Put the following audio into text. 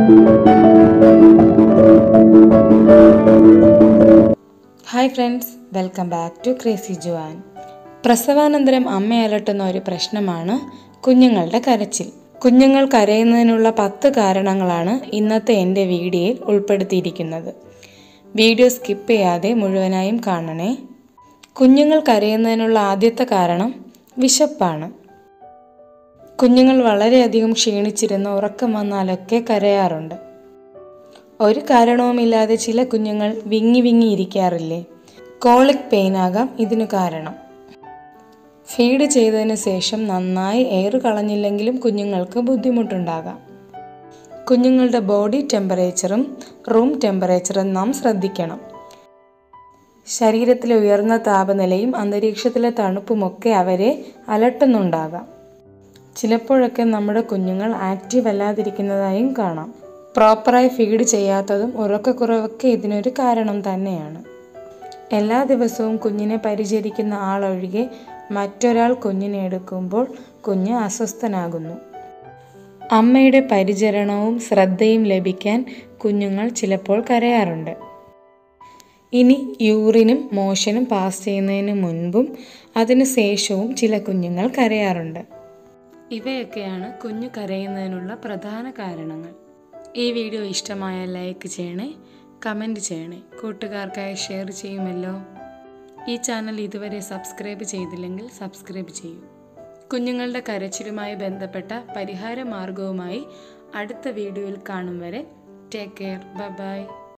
hi friends welcome back to crazy Juan പ്രസവാനന്തരം അമ്മ അലട്ടുന്ന ഒരു പ്രശ്നമാണ് കുഞ്ഞുങ്ങളുടെ കരച്ചിൽ കുഞ്ഞുങ്ങൾ കരയുന്നതിനുള്ള പത്ത് കാരണങ്ങളാണ് ഇന്നത്തെ എൻ്റെ വീഡിയോയിൽ ഉൾപ്പെടുത്തിയിരിക്കുന്നത് വീഡിയോ സ്കിപ്പ് ചെയ്യാതെ മുഴുവനായും കാണണേ കുഞ്ഞുങ്ങൾ കരയുന്നതിനുള്ള ആദ്യത്തെ കാരണം വിശപ്പാണ് കുഞ്ഞുങ്ങൾ വളരെയധികം ക്ഷീണിച്ചിരുന്ന് ഉറക്കം വന്നാലൊക്കെ കരയാറുണ്ട് ഒരു കാരണവുമില്ലാതെ ചില കുഞ്ഞുങ്ങൾ വിങ്ങി വിങ്ങി ഇരിക്കാറില്ലേ കോളിക് പെയിൻ ആകാം ഇതിനു കാരണം ഫീഡ് ചെയ്തതിന് ശേഷം നന്നായി എയർ കളഞ്ഞില്ലെങ്കിലും കുഞ്ഞുങ്ങൾക്ക് ബുദ്ധിമുട്ടുണ്ടാകാം കുഞ്ഞുങ്ങളുടെ ബോഡി ടെമ്പറേച്ചറും റൂം ടെമ്പറേച്ചറും നാം ശ്രദ്ധിക്കണം ശരീരത്തിലെ ഉയർന്ന താപനിലയും അന്തരീക്ഷത്തിലെ തണുപ്പുമൊക്കെ അവരെ അലട്ടുന്നുണ്ടാകാം ചിലപ്പോഴൊക്കെ നമ്മുടെ കുഞ്ഞുങ്ങൾ ആക്റ്റീവ് അല്ലാതിരിക്കുന്നതായും കാണാം പ്രോപ്പറായി ഫീഡ് ചെയ്യാത്തതും ഉറക്കക്കുറവൊക്കെ ഇതിനൊരു കാരണം തന്നെയാണ് എല്ലാ ദിവസവും കുഞ്ഞിനെ പരിചരിക്കുന്ന ആളൊഴികെ മറ്റൊരാൾ കുഞ്ഞിനെ എടുക്കുമ്പോൾ കുഞ്ഞ് അസ്വസ്ഥനാകുന്നു അമ്മയുടെ പരിചരണവും ശ്രദ്ധയും ലഭിക്കാൻ കുഞ്ഞുങ്ങൾ ചിലപ്പോൾ കരയാറുണ്ട് ഇനി യൂറിനും മോഷനും പാസ് ചെയ്യുന്നതിന് മുൻപും അതിനു ശേഷവും ചില കുഞ്ഞുങ്ങൾ കരയാറുണ്ട് ഇവയൊക്കെയാണ് കുഞ്ഞു കരയുന്നതിനുള്ള പ്രധാന കാരണങ്ങൾ ഈ വീഡിയോ ഇഷ്ടമായ ലൈക്ക് ചെയ്യണേ കമൻറ്റ് ചെയ്യണേ കൂട്ടുകാർക്കായി ഷെയർ ചെയ്യുമല്ലോ ഈ ചാനൽ ഇതുവരെ സബ്സ്ക്രൈബ് ചെയ്തില്ലെങ്കിൽ സബ്സ്ക്രൈബ് ചെയ്യൂ കുഞ്ഞുങ്ങളുടെ കരച്ചിലുമായി ബന്ധപ്പെട്ട പരിഹാര മാർഗവുമായി അടുത്ത വീഡിയോയിൽ കാണും വരെ ടേക്ക് കെയർ ബൈ